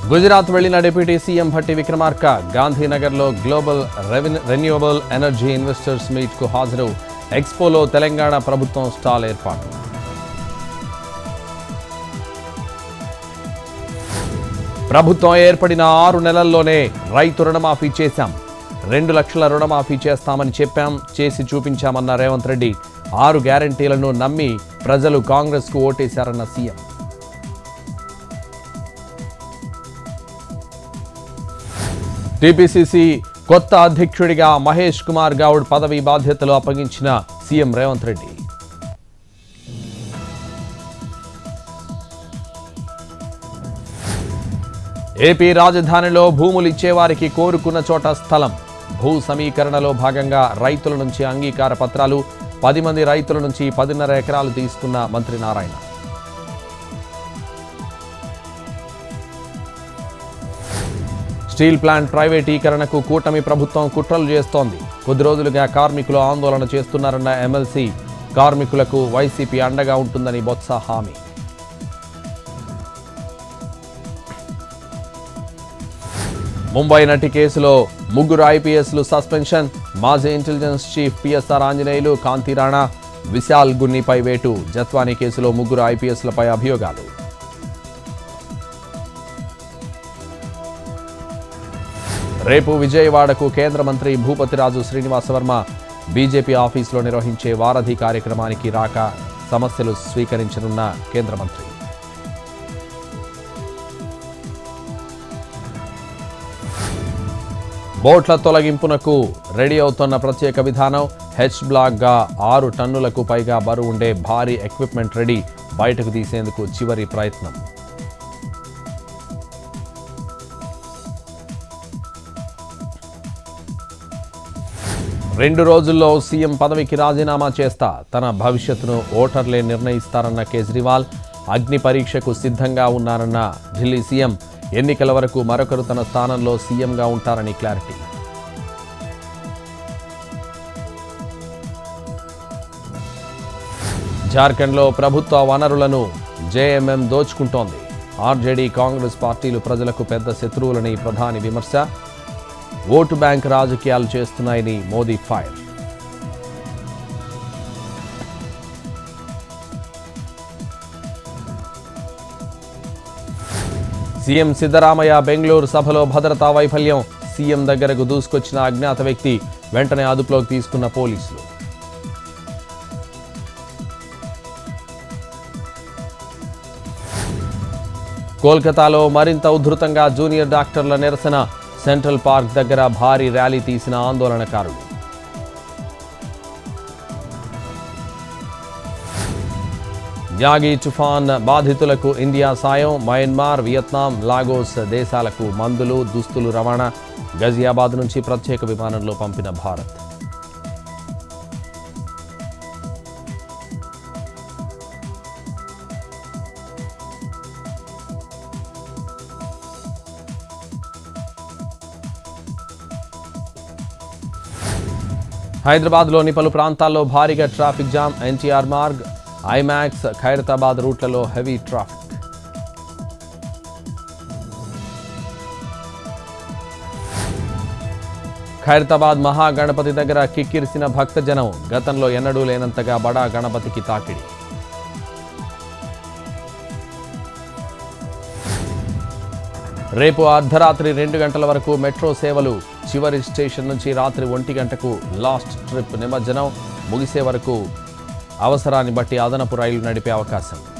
గుజరాత్ వెళ్లిన deputy CM Bhatti Vikramarka గాంధీనగర్లో global revenue renewable energy investors మీట్కు హాజరు ఎక్స్పోలో తెలంగాణ ప్రభుత్వం స్టాల్ ఏర్పాటు ప్రభుత్వం ఏర్పడిన ఆరు నెలల్లోనే రైతు రుణమాఫీ చేశాం రెండు లక్షల రుణమాఫీ చేస్తామని చెప్పాం చేసి చూపించామన్న రేవంత్ రెడ్డి ఆరు గ్యారంటీలను నమ్మి ప్రజలు కాంగ్రెస్కు ఓటేశారన్న సీఎం టీపీసీసీ కొత్త అధ్యక్షుడిగా మహేష్ కుమార్ గౌడ్ పదవి బాధ్యతలు అప్పగించిన సీఎం రేవంత్ రెడ్డి ఏపీ రాజధానిలో భూములు ఇచ్చేవారికి కోరుకున్న చోట స్థలం భూ సమీకరణలో భాగంగా రైతుల నుంచి అంగీకార పత్రాలు పది మంది రైతుల నుంచి పదిన్నర ఎకరాలు తీసుకున్న మంత్రి నారాయణ స్టీల్ ప్లాంట్ ప్రైవేటీకరణకు కూటమి ప్రభుత్వం కుట్రలు చేస్తోంది కొద్ది రోజులుగా కార్మికులు ఆందోళన చేస్తున్నారన్న ఎమ్మెల్సీ కార్మికులకు వైసీపీ అండగా ఉంటుందని బొత్స హామీ ముంబై నటి కేసులో ముగ్గురు ఐపీఎస్లు సస్పెన్షన్ మాజీ intelligence chief PSR Anjaneyulu Kanthi Rana Vishal గున్నిపై వేటు జత్వానీ కేసులో ముగ్గురు ఐపీఎస్లపై అభియోగాలు రేపు విజయవాడకు కేంద్ర మంత్రి భూపతిరాజు శ్రీనివాసవర్మ బీజేపీ ఆఫీసులో నిర్వహించే వారధి కార్యక్రమానికి రాక సమస్యలు స్వీకరించనున్న కేంద్ర మంత్రి బోట్ల తొలగింపునకు రెడీ అవుతున్న ప్రత్యేక విధానం హెచ్ బ్లాక్గా ఆరు టన్నులకు పైగా బరువు ఉండే భారీ ఎక్విప్మెంట్ రెడీ బయటకు తీసేందుకు చివరి ప్రయత్నం రెండు రోజుల్లో సీఎం పదవికి రాజీనామా చేస్తా తన భవిష్యత్తును ఓటర్లే నిర్ణయిస్తారన్న కేజ్రీవాల్ అగ్ని పరీక్షకు సిద్ధంగా ఉన్నారన్న ఢిల్లీ సీఎం ఎన్నికల వరకు మరొకరు తన స్థానంలో సీఎంగా ఉంటారని క్లారిటీ జార్ఖండ్లో ప్రభుత్వ వనరులను జేఎంఎం దోచుకుంటోంది ఆర్జేడీ కాంగ్రెస్ పార్టీలు ప్రజలకు పెద్ద శత్రువులని ప్రధాని విమర్శ ఓటు బ్యాంక్ రాజకీయాలు చేస్తున్నాయని మోదీ ఫైర్ సీఎం సిద్ధరామయ్య బెంగళూరు సభలో భద్రతా వైఫల్యం సీఎం దగ్గరకు దూసుకొచ్చిన అజ్ఞాత వ్యక్తి వెంటనే అదుపులోకి తీసుకున్న పోలీసులు కోల్కతాలో మరింత ఉధృతంగా జూనియర్ డాక్టర్ల నిరసన సెంట్రల్ పార్క్ దగ్గర భారీ ర్యాలీ తీసిన ఆందోళనకారులు యాగి తుఫాన్ బాధితులకు ఇండియా సాయం మయన్మార్ వియత్నాం లాగోస్ దేశాలకు మందులు దుస్తులు రవాణా గజియాబాద్ నుంచి ప్రత్యేక విమానంలో పంపిన భారత్ హైదరాబాద్లోని పలు ప్రాంతాల్లో భారీగా traffic jam NTR Marg IMAX Khairatabad రూట్లలో హెవీ ట్రాఫిక్ ఖైరతాబాద్ మహాగణపతి దగ్గర కిక్కిరిసిన భక్తజనం గతంలో ఎన్నడూ లేనంతగా బడా గణపతికి తాకిడి రేపు అర్ధరాత్రి రెండు గంటల వరకు మెట్రో సేవలు చివరి స్టేషన్ నుంచి రాత్రి ఒంటి గంటకు లాస్ట్ ట్రిప్ నిమజ్జనం ముగిసే వరకు అవసరాన్ని బట్టి అదనపు రైలు నడిపే అవకాశం